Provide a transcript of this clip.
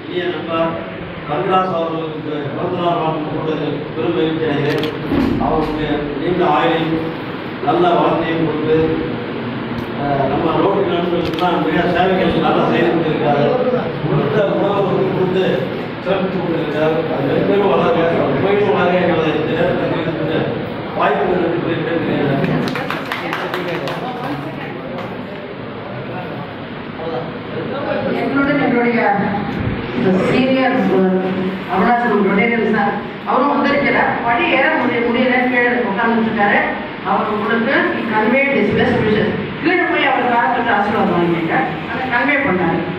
இனிய நண்பர் கருணாஸ் அவர்களுக்கு பிறந்தநாள் வாழ்த்து கொடுப்பதில் பெரும் மகிழ்ச்சி அடைகிறேன் அவருக்கு நீண்ட ஆயுளையும் நல்ல வளத்தையும் கொடுத்து அஹ், நம்ம ரோட்டு நண்பர்களுக்கெல்லாம் மிக சேவைகள் நல்லா செய்து கொண்டிருக்காரு கொடுத்த உணவு கொடுத்து சிறப்பித்து கொண்டிருக்கிறார் அது மென்மேலும் வளர உண்மையும் வளர எங்களை இந்த நேரத்தில் தெரிவித்து வாய்ப்பு நன்றி குறிப்பிட்டு எங்களுடன் எங்களுடைய சீனியர் அருணாச்சலம் ரொடேரியல் சார் அவரும் வந்திருக்கிறார் படி ஏற முடிய முடியல கீழே உட்கார்ந்துட்டு இருக்காரு அவர் உங்களுக்கு கன்வே டிஸ் பெஸ்ட் விஷஸ் கீழே போய் அவர் காத்துட்டு ஆசீர்வாதம் வாங்கிக்க அதை கன்வே பண்ணாரு